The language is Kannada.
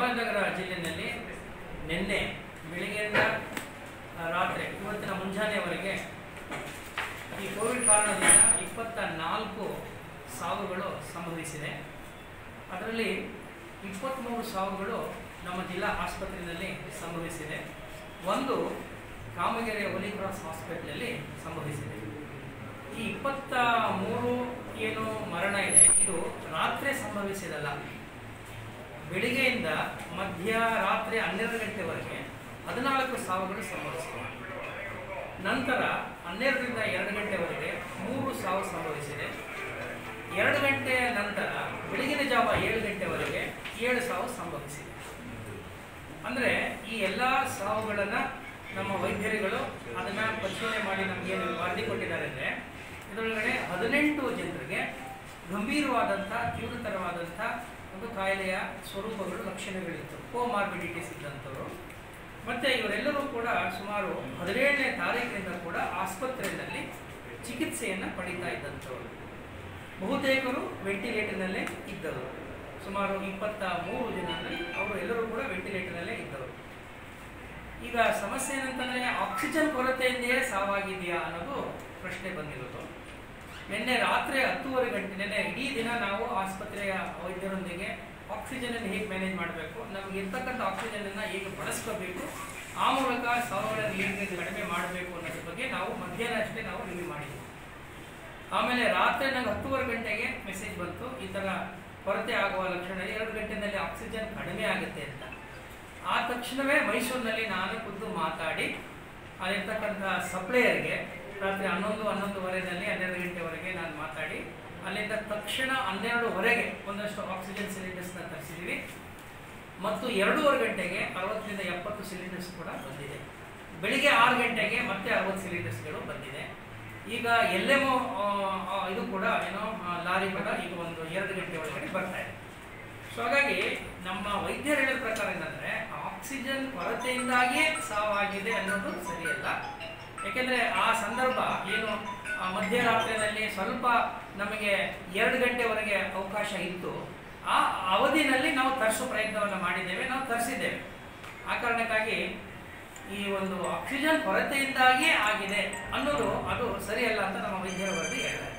ಚಾಮರಾಜನಗರ ಜಿಲ್ಲೆಯಲ್ಲಿ ನಿನ್ನೆ ಬೆಳಿಗ್ಗೆಯಿಂದ ಆ, ರಾತ್ರಿ ಇವತ್ತಿನ ಮುಂಜಾನೆಯವರೆಗೆ ಈ ಕೋವಿಡ್ ಕಾರಣದಿಂದ ಇಪ್ಪತ್ತ ನಾಲ್ಕು ಸಾವುಗಳು ಸಂಭವಿಸಿದೆ ಅದರಲ್ಲಿ ಇಪ್ಪತ್ತ್ಮೂರು ಸಾವುಗಳು ನಮ್ಮ ಜಿಲ್ಲಾ ಆಸ್ಪತ್ರೆಯಲ್ಲಿ ಸಂಭವಿಸಿದೆ ಒಂದು ಕಾಮಗೆರೆಯ ಒಲಿ ಕ್ರಾಸ್ ಹಾಸ್ಪಿಟ್ಲಲ್ಲಿ ಸಂಭವಿಸಿದೆ ಈ ಇಪ್ಪತ್ತ ಮೂರು ಏನು ಮರಣ ಇದೆ ಇದು ರಾತ್ರಿ ಸಂಭವಿಸಿದಲ್ಲ ಬೆಳಿಗ್ಗೆಯಿಂದ ಮಧ್ಯರಾತ್ರಿ ಹನ್ನೆರಡು ಗಂಟೆವರೆಗೆ ಹದಿನಾಲ್ಕು ಸಾವುಗಳು ಸಂಭವಿಸಿವೆ ನಂತರ ಹನ್ನೆರಡರಿಂದ ಎರಡು ಗಂಟೆವರೆಗೆ ಮೂರು ಸಾವು ಸಂಭವಿಸಿದೆ ಎರಡು ಗಂಟೆ ನಂತರ ಬೆಳಗಿನ ಜಾವ ಏಳು ಗಂಟೆವರೆಗೆ ಏಳು ಸಾವು ಸಂಭವಿಸಿದೆ ಅಂದರೆ ಈ ಎಲ್ಲ ಸಾವುಗಳನ್ನು ನಮ್ಮ ವೈದ್ಯರುಗಳು ಅದನ್ನು ಪರಿಶೀಲನೆ ಮಾಡಿ ನಮಗೆ ವರದಿ ಕೊಟ್ಟಿದ್ದಾರೆ ಅಂದರೆ ಇದರೊಳಗಡೆ ಹದಿನೆಂಟು ಜನರಿಗೆ ಗಂಭೀರವಾದಂಥ ತೀವ್ರತರವಾದಂಥ ಒಂದು ಕಾಯಿಲೆಯ ಸ್ವರೂಪಗಳು ಲಕ್ಷಣಗಳಿತ್ತು ಕೋಮಾರ್ಬಿಡಿಟೀಸ್ ಇದ್ದಂಥವ್ರು ಮತ್ತು ಇವರೆಲ್ಲರೂ ಕೂಡ ಸುಮಾರು ಹದಿನೇಳನೇ ತಾರೀಕಿನಿಂದ ಕೂಡ ಆಸ್ಪತ್ರೆಯಲ್ಲಿ ಚಿಕಿತ್ಸೆಯನ್ನು ಪಡೀತಾ ಇದ್ದಂಥವ್ರು ಬಹುತೇಕರು ವೆಂಟಿಲೇಟರ್ನಲ್ಲೇ ಇದ್ದರು ಸುಮಾರು ಇಪ್ಪತ್ತ ಮೂರು ಜನರಲ್ಲಿ ಅವರು ಎಲ್ಲರೂ ಕೂಡ ವೆಂಟಿಲೇಟರ್ನಲ್ಲೇ ಇದ್ದರು ಈಗ ಸಮಸ್ಯೆ ಏನಂತಂದರೆ ಆಕ್ಸಿಜನ್ ಕೊರತೆಯಿಂದಲೇ ಸಾವಾಗಿದೆಯಾ ಅನ್ನೋದು ಪ್ರಶ್ನೆ ಬಂದಿರೋದು ನಿನ್ನೆ ರಾತ್ರಿ ಹತ್ತೂವರೆ ಗಂಟೆ ನಿನ್ನೆ ಇಡೀ ದಿನ ನಾವು ಆಸ್ಪತ್ರೆಯ ವೈದ್ಯರೊಂದಿಗೆ ಆಕ್ಸಿಜನನ್ನು ಹೇಗೆ ಮ್ಯಾನೇಜ್ ಮಾಡಬೇಕು ನಮಗೆ ಇರ್ತಕ್ಕಂಥ ಆಕ್ಸಿಜನನ್ನು ಹೇಗೆ ಬಳಸ್ಕೋಬೇಕು ಆ ಮೂಲಕ ಸಾವುಗಳನ್ನು ಹೇಗೆ ಕಡಿಮೆ ಮಾಡಬೇಕು ಅನ್ನೋದ್ರ ಬಗ್ಗೆ ನಾವು ಮಧ್ಯಾಹ್ನ ಅಷ್ಟೇ ನಾವು ರಿವ್ಯೂ ಮಾಡಿದ್ವಿ ಆಮೇಲೆ ರಾತ್ರಿ ನಂಗೆ ಹತ್ತೂವರೆ ಗಂಟೆಗೆ ಮೆಸೇಜ್ ಬಂತು ಈ ಥರ ಕೊರತೆ ಆಗುವ ಲಕ್ಷಣ ಎರಡು ಗಂಟೆನಲ್ಲಿ ಆಕ್ಸಿಜನ್ ಕಡಿಮೆ ಆಗುತ್ತೆ ಅಂತ ಆ ತಕ್ಷಣವೇ ಮೈಸೂರಿನಲ್ಲಿ ನಾನು ಖುದ್ದು ಮಾತಾಡಿ ಅಲ್ಲಿರ್ತಕ್ಕಂಥ ಸಪ್ಲೈಯರ್ಗೆ ರಾತ್ರಿ ಹನ್ನೊಂದು ಹನ್ನೊಂದುವರೆನಲ್ಲಿ ಹನ್ನೆರಡು ಗಂಟೆವರೆಗೆ ನಾನು ಮಾತಾಡಿ ಅಲ್ಲಿಂದ ತಕ್ಷಣ ಹನ್ನೆರಡುವರೆಗೆ ಒಂದಷ್ಟು ಆಕ್ಸಿಜನ್ ಸಿಲಿಂಡರ್ಸ್ನ ತರಿಸಿದ್ದೀವಿ ಮತ್ತು ಎರಡೂವರೆ ಗಂಟೆಗೆ ಅರವತ್ತರಿಂದ ಎಪ್ಪತ್ತು ಸಿಲಿಂಡರ್ಸ್ ಕೂಡ ಬಂದಿದೆ ಬೆಳಿಗ್ಗೆ ಆರು ಗಂಟೆಗೆ ಮತ್ತೆ ಅರವತ್ತು ಸಿಲಿಂಡರ್ಸ್ಗಳು ಬಂದಿದೆ ಈಗ ಎಲ್ಲೆಮೋ ಇದು ಕೂಡ ಏನೋ ಆ, ಲಾರಿ ಕೂಡ ಈಗ ಒಂದು ಎರಡು ಗಂಟೆ ಒಳಗಡೆ ಬರ್ತಾ ಇದೆ ಸೊ ಹಾಗಾಗಿ ನಮ್ಮ ವೈದ್ಯರು ಹೇಳಿದ ಪ್ರಕಾರ ಏನಂದ್ರೆ ಆಕ್ಸಿಜನ್ ಕೊರತೆಯಿಂದಾಗಿಯೇ ಸಾವಾಗಿದೆ ಅನ್ನೋದು ಸರಿಯಲ್ಲ ಯಾಕೆಂದ್ರೆ ಆ ಸಂದರ್ಭ ಏನು ಆ ಮಧ್ಯರಾತ್ರಿಯಲ್ಲಿ ಸ್ವಲ್ಪ ನಮಗೆ ಎರಡು ಗಂಟೆವರೆಗೆ ಅವಕಾಶ ಇತ್ತು ಆ ಅವಧಿನಲ್ಲಿ ನಾವು ತರಿಸೋ ಪ್ರಯತ್ನವನ್ನು ಮಾಡಿದ್ದೇವೆ ನಾವು ತರಿಸಿದ್ದೇವೆ ಆ ಕಾರಣಕ್ಕಾಗಿ ಈ ಒಂದು ಆಕ್ಸಿಜನ್ ಕೊರತೆಯಿಂದಾಗಿಯೇ ಆಗಿದೆ ಅನ್ನೋದು ಅದು ಸರಿಯಲ್ಲ ಅಂತ ನಮ್ಮ ವೈದ್ಯರ ವರದಿ ಹೇಳ್ತಾರೆ